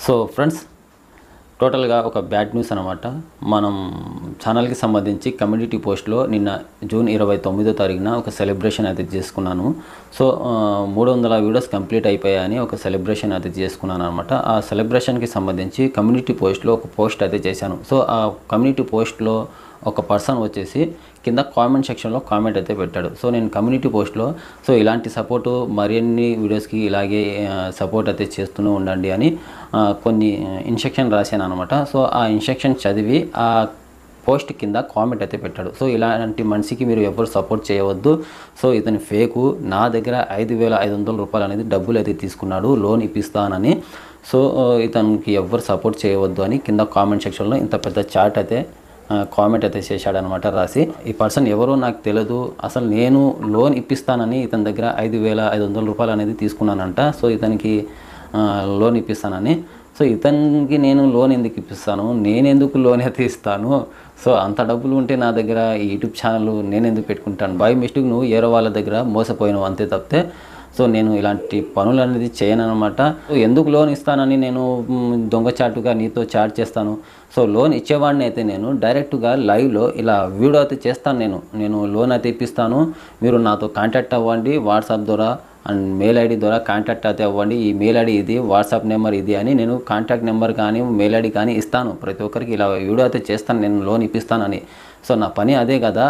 So friends టోటల్గా ఒక bad news అనమాట మనం ఛానల్కి సంబంధించి కమ్యూనిటీ పోస్ట్లో నిన్న జూన్ ఇరవై తొమ్మిదో తారీఖున ఒక సెలబ్రేషన్ అయితే చేసుకున్నాను సో ఆ, మూడు వందల వీడియోస్ కంప్లీట్ అయిపోయాయని ఒక సెలబ్రేషన్ అయితే చేసుకున్నాను అనమాట ఆ సెలబ్రేషన్కి సంబంధించి కమ్యూనిటీ పోస్ట్లో ఒక పోస్ట్ అయితే చేశాను సో ఆ కమ్యూనిటీ పోస్ట్లో ఒక పర్సన్ వచ్చేసి కింద కామెంట్ సెక్షన్లో కామెంట్ అయితే పెట్టాడు సో నేను కమ్యూనిటీ పోస్ట్లో సో ఇలాంటి సపోర్టు మరిన్ని వీడియోస్కి ఇలాగే సపోర్ట్ అయితే చేస్తూనే ఉండండి అని ఆ, కొన్ని ఇన్స్ట్రక్షన్ రాశాను అనమాట సో ఆ ఇన్స్ట్రక్షన్ చదివి ఆ పోస్ట్ కింద కామెంట్ అయితే పెట్టాడు సో ఇలాంటి మనిషికి మీరు ఎవరు సపోర్ట్ చేయవద్దు సో ఇతని ఫేకు నా దగ్గర ఐదు వేల ఐదు వందల రూపాయలు అనేది డబ్బులు అయితే తీసుకున్నాడు లోన్ ఇప్పిస్తానని సో ఆ, ఇతనికి ఎవరు సపోర్ట్ చేయవద్దు అని కింద కామెంట్ సెక్షన్లో ఇంత పెద్ద చాట్ అయితే కామెంట్ అయితే చేశాడనమాట రాసి ఈ పర్సన్ ఎవరో నాకు తెలియదు అసలు నేను లోన్ ఇప్పిస్తానని ఇతని దగ్గర ఐదు వేల ఐదు వందల రూపాయలు అనేది తీసుకున్నానంట సో ఇతనికి ఆ, లోన్ ఇప్పిస్తానని సో ఇతనికి నేను లోన్ ఎందుకు ఇప్పిస్తాను నేను ఎందుకు లోన్ అయితే ఇస్తాను సో అంత డబ్బులు ఉంటే నా దగ్గర ఈ యూట్యూబ్ ఛానల్ నేను ఎందుకు పెట్టుకుంటాను బై మిస్టేక్ నువ్వు ఏరో వాళ్ళ దగ్గర మోసపోయినావు అంతే తప్పితే సో నేను ఇలాంటి పనులు అనేది చేయను అనమాట ఎందుకు లోన్ ఇస్తానని నేను మ్, దొంగచాటుగా నీతో చాట్ చేస్తాను సో లోన్ ఇచ్చేవాడిని అయితే నేను డైరెక్ట్గా లైవ్లో ఇలా వీడియో అయితే చేస్తాను నేను నేను లోన్ అయితే ఇప్పిస్తాను మీరు నాతో కాంటాక్ట్ అవ్వండి వాట్సాప్ ద్వారా అండ్ మెయిల్ ఐడి ద్వారా కాంటాక్ట్ అయితే అవ్వండి ఈ మెయిల్ ఐడి ఇది వాట్సాప్ నెంబర్ ఇది అని నేను కాంటాక్ట్ నెంబర్ కానీ మెయిల్ ఐడి కానీ ఇస్తాను ప్రతి ఒక్కరికి ఇలా వీడియో అయితే చేస్తాను నేను లోన్ ఇప్పిస్తానని సో నా పని అదే కదా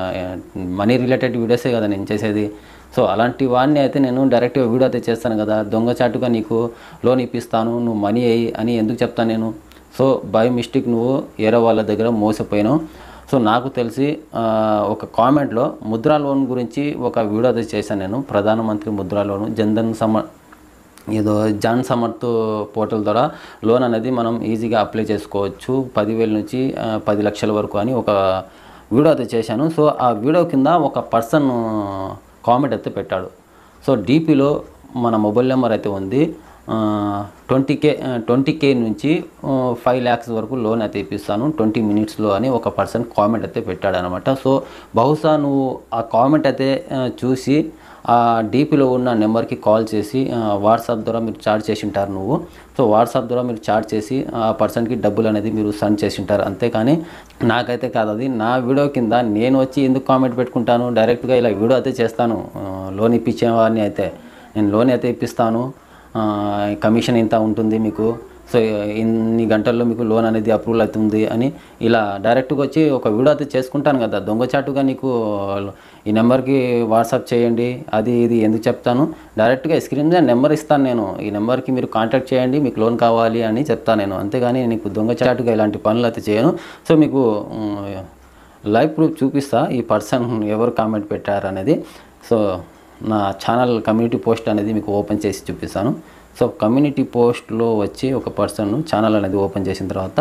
మనీ రిలేటెడ్ వీడియోసే కదా నేను చేసేది సో అలాంటి వాడిని అయితే నేను డైరెక్ట్గా వీడియో అయితే చేస్తాను కదా దొంగచాటుగా నీకు లోన్ ఇప్పిస్తాను నువ్వు మనీ అయ్యి అని ఎందుకు చెప్తాను నేను సో బై మిస్టేక్ నువ్వు ఏరో వాళ్ళ దగ్గర మోసపోయినావు సో నాకు తెలిసి ఆ, ఒక కామెంట్లో ముద్రా లోన్ గురించి ఒక వీడియో అయితే చేశాను నేను ప్రధానమంత్రి ముద్రా లోన్ జన్ధన్ సమ ఏదో జాన్ సమర్థ్ పోర్టల్ ద్వారా లోన్ అనేది మనం ఈజీగా అప్లై చేసుకోవచ్చు పదివేల నుంచి ఆ, పది లక్షల వరకు అని ఒక వీడియో అయితే చేశాను సో ఆ వీడియో కింద ఒక పర్సన్ కామెంట్ అయితే పెట్టాడు సో డీపీలో మన మొబైల్ నెంబర్ అయితే ఉంది ట్వంటీ కే ట్వంటీ కే నుంచి ఫైవ్ ల్యాక్స్ వరకు లోన్ అయితే ఇప్పిస్తాను ట్వంటీ మినిట్స్లో అని ఒక పర్సన్ కామెంట్ అయితే పెట్టాడు అనమాట సో బహుశా నువ్వు ఆ కామెంట్ అయితే ఆ, చూసి ఆ డీపీలో ఉన్న నెంబర్కి కాల్ చేసి ఆ, వాట్సాప్ ద్వారా మీరు చార్జ్ చేసి ఉంటారు నువ్వు సో వాట్సాప్ ద్వారా మీరు చార్జ్ చేసి ఆ పర్సన్కి డబ్బులు అనేది మీరు సెండ్ చేసి ఉంటారు అంతేకాని నాకైతే కాదు అది నా వీడియో కింద నేను వచ్చి ఎందుకు కామెంట్ పెట్టుకుంటాను డైరెక్ట్గా ఇలా వీడియో అయితే చేస్తాను ఆ, లోన్ ఇప్పించే వారిని అయితే నేను లోన్ అయితే ఇప్పిస్తాను ఆ, కమిషన్ ఇంత ఉంటుంది మీకు సో ఇన్ని గంటల్లో మీకు లోన్ అనేది అప్రూవల్ అవుతుంది అని ఇలా డైరెక్ట్గా వచ్చి ఒక వీడియో అయితే చేసుకుంటాను కదా దొంగచాటుగా నీకు ఈ నెంబర్కి వాట్సాప్ చేయండి అది ఇది ఎందుకు చెప్తాను డైరెక్ట్గా స్క్రీన్ మీద నెంబర్ ఇస్తాను నేను ఈ నెంబర్కి మీరు కాంటాక్ట్ చేయండి మీకు లోన్ కావాలి అని చెప్తాను నేను అంతేగాని నీకు దొంగచాటుగా ఇలాంటి పనులు అయితే చేయను సో మీకు ఉమ్, లైవ్ ప్రూఫ్ చూపిస్తా ఈ పర్సన్ ఎవరు కామెంట్ పెట్టారు అనేది సో నా ఛానల్ కమ్యూనిటీ పోస్ట్ అనేది మీకు ఓపెన్ చేసి చూపిస్తాను సో కమ్యూనిటీ పోస్ట్లో వచ్చి ఒక పర్సన్ ఛానల్ అనేది ఓపెన్ చేసిన తర్వాత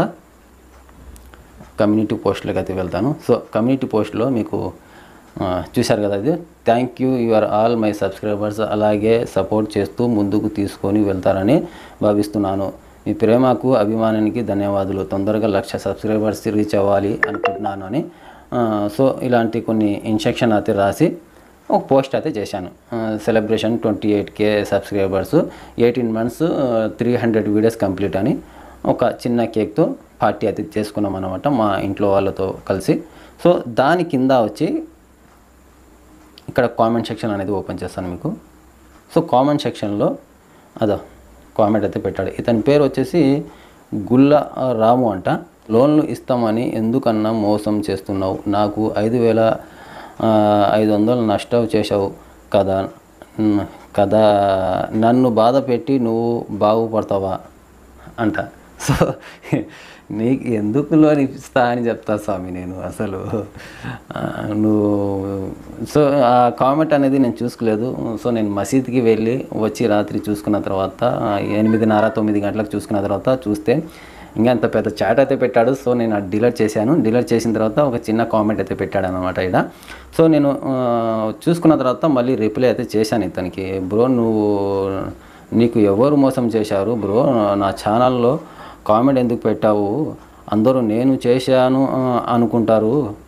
కమ్యూనిటీ పోస్ట్లోకి అయితే వెళ్తాను సో కమ్యూనిటీ పోస్ట్లో మీకు ఆ, చూశారు కదా అది thank you your all my subscribers అలాగే సపోర్ట్ చేస్తూ ముందుకు తీసుకొని వెళ్తారని భావిస్తున్నాను మీ ప్రేమకు అభిమానానికి ధన్యవాదాలు తొందరగా లక్ష సబ్స్క్రైబర్స్ రీచ్ అవ్వాలి అనుకుంటున్నాను అని ఆ, సో ఇలాంటి కొన్ని ఇన్స్ట్రక్షన్ అయితే రాసి ఒక పోస్ట్ అయితే చేశాను celebration twenty eight K subscribers eighteen months three hundred videos complete అని ఒక చిన్న కేక్తో పార్టీ అయితే చేసుకున్నాం అనమాట మా ఇంట్లో వాళ్ళతో కలిసి సో దాని కింద వచ్చి ఇక్కడ కామెంట్ సెక్షన్ అనేది ఓపెన్ చేస్తాను మీకు సో కామెంట్ సెక్షన్లో అదో కామెంట్ అయితే పెట్టాడు ఇతని పేరు వచ్చేసి గుల్ల రాము అంట లోన్లు ఇస్తామని ఎందుకన్నా మోసం చేస్తున్నావు నాకు ఐదు వేల ఆ, ఐదు వందలు నష్టం చేసావు కదా మ్, కదా నన్ను బాధ పెట్టి నువ్వు బాగుపడతావా అంట సో నీకు ఎందుకు లోన్ ఇస్తా అని చెప్తా స్వామి నేను అసలు ఆ, నువ్వు సో ఆ కామెంట్ అనేది నేను చూసుకోలేదు సో నేను మసీద్కి వెళ్ళి వచ్చి రాత్రి చూసుకున్న తర్వాత ఆ, ఎనిమిదిన్నర తొమ్మిది గంటలకు చూసుకున్న తర్వాత చూస్తే ఇంకా అంత పెద్ద చాట్ అయితే పెట్టాడు సో నేను అది డిలీట్ చేశాను డిలీట్ చేసిన తర్వాత ఒక చిన్న కామెంట్ అయితే పెట్టాడు అనమాట ఇక్కడ సో నేను ఆ, చూసుకున్న తర్వాత మళ్ళీ రిప్లై అయితే చేశాను ఇతనికి బ్రో నువ్వు నీకు ఎవరు మోసం చేశారు బ్రో నా ఛానల్లో కామెంట్ ఎందుకు పెట్టావు అందరూ నేను చేశాను ఆ, అనుకుంటారు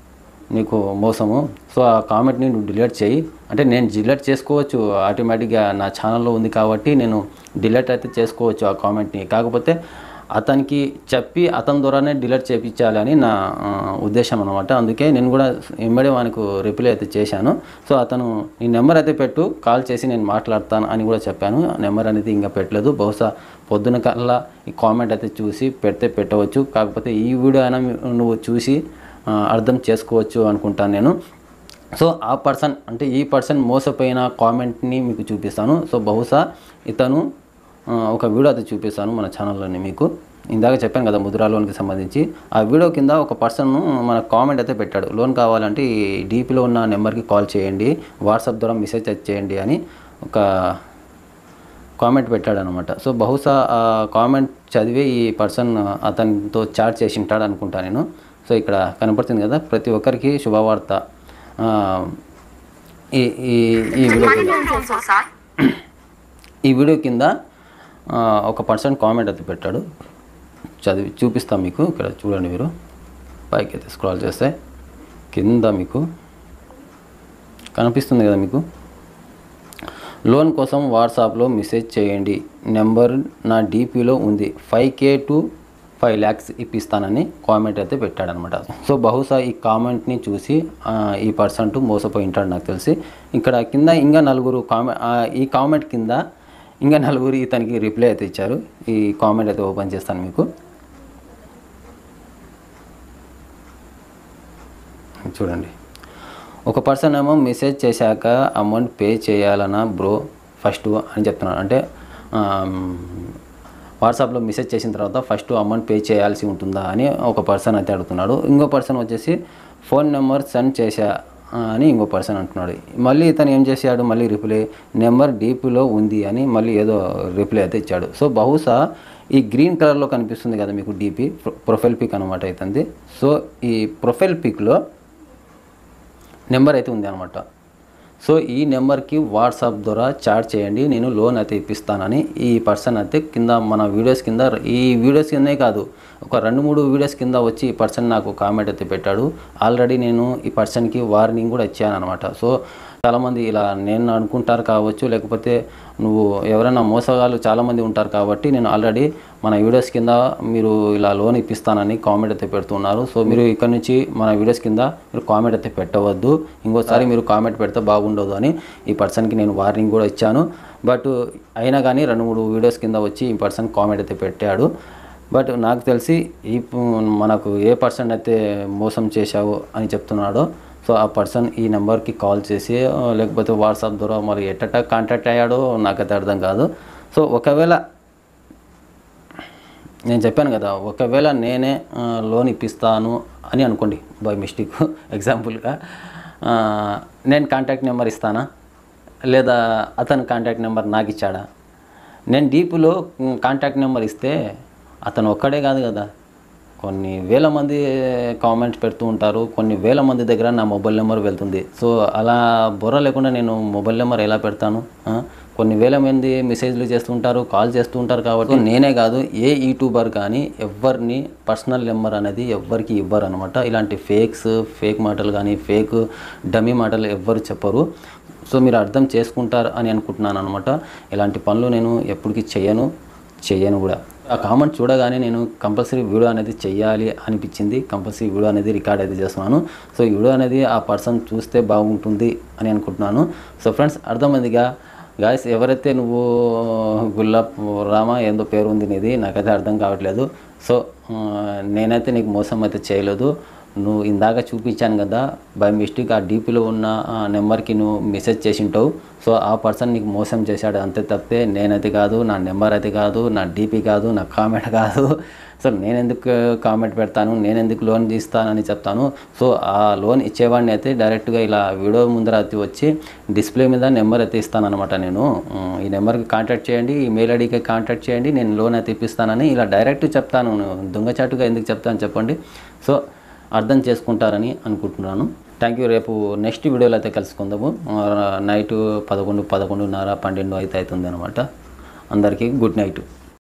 నీకు మోసము సో ఆ కామెంట్ని నువ్వు డిలీట్ చేయి అంటే నేను డిలీట్ చేసుకోవచ్చు ఆటోమేటిక్గా నా ఛానల్లో ఉంది కాబట్టి నేను డిలీట్ అయితే చేసుకోవచ్చు ఆ కామెంట్ని కాకపోతే అతనికి చెప్పి అతని ద్వారానే డిలీట్ చేయించాలి అని నా ఆ, ఉద్దేశం అనమాట అందుకే నేను కూడా వెంబడే వానికి రిప్లై అయితే చేశాను సో అతను నీ నెంబర్ అయితే పెట్టు కాల్ చేసి నేను మాట్లాడతాను అని కూడా చెప్పాను నెంబర్ అనేది ఇంకా పెట్టలేదు బహుశా పొద్దున కల్లా ఈ కామెంట్ అయితే చూసి పెడితే పెట్టవచ్చు కాకపోతే ఈ వీడియో అయినా నువ్వు చూసి ఆ, అర్థం చేసుకోవచ్చు అనుకుంటాను నేను సో ఆ పర్సన్ అంటే ఈ పర్సన్ మోసపోయిన కామెంట్ని మీకు చూపిస్తాను సో బహుశా ఇతను ఆ, ఒక వీడియో అయితే చూపిస్తాను మన ఛానల్లోని మీకు ఇందాక చెప్పాను కదా ముద్రా లోన్కి సంబంధించి ఆ వీడియో కింద ఒక పర్సన్ మన కామెంట్ అయితే పెట్టాడు లోన్ కావాలంటే ఈ డీపీలో ఉన్న నెంబర్కి కాల్ చేయండి వాట్సాప్ ద్వారా మెసేజ్ అయితే చేయండి అని ఒక కామెంట్ పెట్టాడు అనమాట సో బహుశా ఆ కామెంట్ చదివి ఈ పర్సన్ అతనితో చాట్ చేసి ఉంటాడు అనుకుంటా నేను సో ఇక్కడ కనపడుతుంది కదా ప్రతి ఒక్కరికి శుభవార్త ఆ, ఈ ఈ ఈ వీడియో కింద ఈ వీడియో కింద ఆ, ఒక పర్సన్ కామెంట్ అయితే పెట్టాడు చదివి చూపిస్తాం మీకు ఇక్కడ చూడండి మీరు పైకి అయితే స్క్రాల్ చేస్తే కింద మీకు కనిపిస్తుంది కదా మీకు లోన్ కోసం వాట్సాప్లో మెసేజ్ చేయండి నెంబర్ నా డీపీలో ఉంది five K to five lakhs ఇప్పిస్తానని కామెంట్ అయితే పెట్టాడనమాట సో బహుశా ఈ కామెంట్ని చూసి ఆ, ఈ పర్సన్ మోసపోయి ఉంటాడు నాకు తెలిసి ఇక్కడ కింద ఇంకా నలుగురు కామెంట్ ఈ కామెంట్ కింద ఇంకా నలుగురు ఇతనికి రిప్లై అయితే ఇచ్చారు ఈ కామెంట్ అయితే ఓపెన్ చేస్తాను మీకు చూడండి ఒక పర్సన్ ఏమో మెసేజ్ చేశాక అమౌంట్ పే చేయాలనా బ్రో ఫస్ట్ అని చెప్తున్నాడు అంటే వాట్సాప్లో మెసేజ్ చేసిన తర్వాత ఫస్ట్ అమౌంట్ పే చేయాల్సి ఉంటుందా అని ఒక పర్సన్ అయితే అడుగుతున్నాడు ఇంకో పర్సన్ వచ్చేసి ఫోన్ నెంబర్ సెండ్ చేశా ఆ, అని ఇంకో పర్సన్ అంటున్నాడు మళ్ళీ ఇతను ఏం చేశాడు మళ్ళీ రిప్లై నెంబర్ డీపీలో ఉంది అని మళ్ళీ ఏదో రిప్లై అయితే ఇచ్చాడు సో బహుశా ఈ గ్రీన్ కలర్లో కనిపిస్తుంది కదా మీకు డీపీ ప్రొఫైల్ పిక్ అనమాట అవుతుంది సో ఈ ప్రొఫైల్ పిక్లో నెంబర్ అయితే ఉంది అనమాట సో ఈ నెంబర్కి వాట్సాప్ ద్వారా చాట్ చేయండి నేను లోన్ అయితే ఇప్పిస్తానని ఈ పర్సన్ అయితే కింద మన వీడియోస్ కింద ఈ వీడియోస్ కిందే కాదు ఒక రెండు మూడు వీడియోస్ కింద వచ్చి ఈ పర్సన్ నాకు కామెంట్ అయితే పెట్టాడు ఆల్రెడీ నేను ఈ పర్సన్కి వార్నింగ్ కూడా ఇచ్చాను అనమాట సో చాలామంది ఇలా నేను అనుకుంటారు కావచ్చు లేకపోతే నువ్వు ఎవరైనా మోసగాళ్ళు చాలామంది ఉంటారు కాబట్టి నేను ఆల్రెడీ మన వీడియోస్ కింద మీరు ఇలా లోన్ ఇప్పిస్తానని కామెంట్ అయితే పెడుతున్నారు సో మీరు ఇక్కడ నుంచి మన వీడియోస్ కింద మీరు కామెంట్ అయితే పెట్టవద్దు ఇంకోసారి మీరు కామెంట్ పెడితే బాగుండదు అని ఈ పర్సన్కి నేను వార్నింగ్ కూడా ఇచ్చాను బట్ అయినా కానీ రెండు మూడు వీడియోస్ కింద వచ్చి ఈ పర్సన్ కామెంట్ అయితే పెట్టాడు బట్ నాకు తెలిసి ఈ ప- మనకు ఏ పర్సన్ అయితే మోసం చేశావు అని చెప్తున్నాడో సో ఆ పర్సన్ ఈ నెంబర్కి కాల్ చేసి ఆ, లేకపోతే వాట్సాప్ ద్వారా మరి ఎట్టట కాంటాక్ట్ అయ్యాడో నాకైతే అర్థం కాదు సో ఒకవేళ నేను చెప్పాను కదా ఒకవేళ నేనే ఆ, లోన్ ఇప్పిస్తాను అని అనుకోండి బై మిస్టేక్ ఎగ్జాంపుల్గా ఆ, నేను కాంటాక్ట్ నెంబర్ ఇస్తానా లేదా అతను కాంటాక్ట్ నెంబర్ నాకు ఇచ్చాడా నేను డీపులో కాంటాక్ట్ నెంబర్ ఇస్తే అతను ఒక్కడే కాదు కదా కొన్ని వేల మంది కామెంట్స్ పెడుతూ ఉంటారు కొన్ని వేల మంది దగ్గర నా మొబైల్ నెంబర్ వెళ్తుంది సో అలా బుర్ర లేకుండా నేను మొబైల్ నెంబర్ ఎలా పెడతాను ఆ? కొన్ని వేల మంది మెసేజ్లు చేస్తుంటారు కాల్ చేస్తూ ఉంటారు కాబట్టి నేనే కాదు ఏ యూట్యూబర్ కానీ ఎవరిని పర్సనల్ నెంబర్ అనేది ఎవ్వరికి ఇవ్వరు అనమాట ఇలాంటి ఫేక్స్ ఫేక్ మాటలు కానీ ఫేక్ డమ్మీ మాటలు ఎవ్వరు చెప్పరు సో మీరు అర్థం చేసుకుంటారు అని అనుకుంటున్నాను అనమాట ఇలాంటి పనులు నేను ఎప్పటికీ చేయను చేయను కూడా ఆ కామెంట్ చూడగానే నేను కంపల్సరీ వీడియో అనేది చెయ్యాలి అనిపించింది కంపల్సరీ వీడియో అనేది రికార్డ్ అయితే చేస్తున్నాను సో ఈ వీడియో అనేది ఆ పర్సన్ చూస్తే బాగుంటుంది అని అనుకుంటున్నాను సో ఫ్రెండ్స్ అర్థమైందిగా గాయస్ ఎవరైతే నువ్వు గుల్లప్ రామ ఏందో పేరు ఉంది నీది నాకైతే అర్థం కావట్లేదు సో ఆ, నేనైతే నీకు మోసం అయితే చేయలేదు నువ్వు ఇందాక చూపించాను కదా బై మిస్టేక్ ఆ డీపీలో ఉన్న ఆ నెంబర్కి నువ్వు మెసేజ్ చేసి ఉంటావు సో ఆ పర్సన్ నీకు మోసం చేశాడు అంతే తప్పితే నేనైతే కాదు నా నెంబర్ అయితే కాదు నా డీపీ కాదు నా కామెంట్ కాదు సో నేను ఎందుకు కామెంట్ పెడతాను నేను ఎందుకు లోన్ ఇస్తానని చెప్తాను సో ఆ లోన్ ఇచ్చేవాడిని అయితే డైరెక్ట్గా ఇలా వీడియో ముందర అయితే వచ్చి డిస్ప్లే మీద నెంబర్ అయితే ఇస్తానన్నమాట నేను ఉమ్, ఈ నెంబర్కి కాంటాక్ట్ చేయండి ఈ మెయిల్ ఐడికి కాంటాక్ట్ చేయండి నేను లోన్ అయితే ఇప్పిస్తానని ఇలా డైరెక్ట్ చెప్తాను దొంగచాటుగా ఎందుకు చెప్తాను చెప్పండి సో అర్థం చేసుకుంటారని అనుకుంటున్నాను థ్యాంక్ యూ రేపు నెక్స్ట్ వీడియోలో అయితే కలుసుకుందాము నైట్ పదకొండు పదకొండున్నర పన్నెండు అయితే అవుతుంది అనమాట అందరికీ గుడ్ నైట్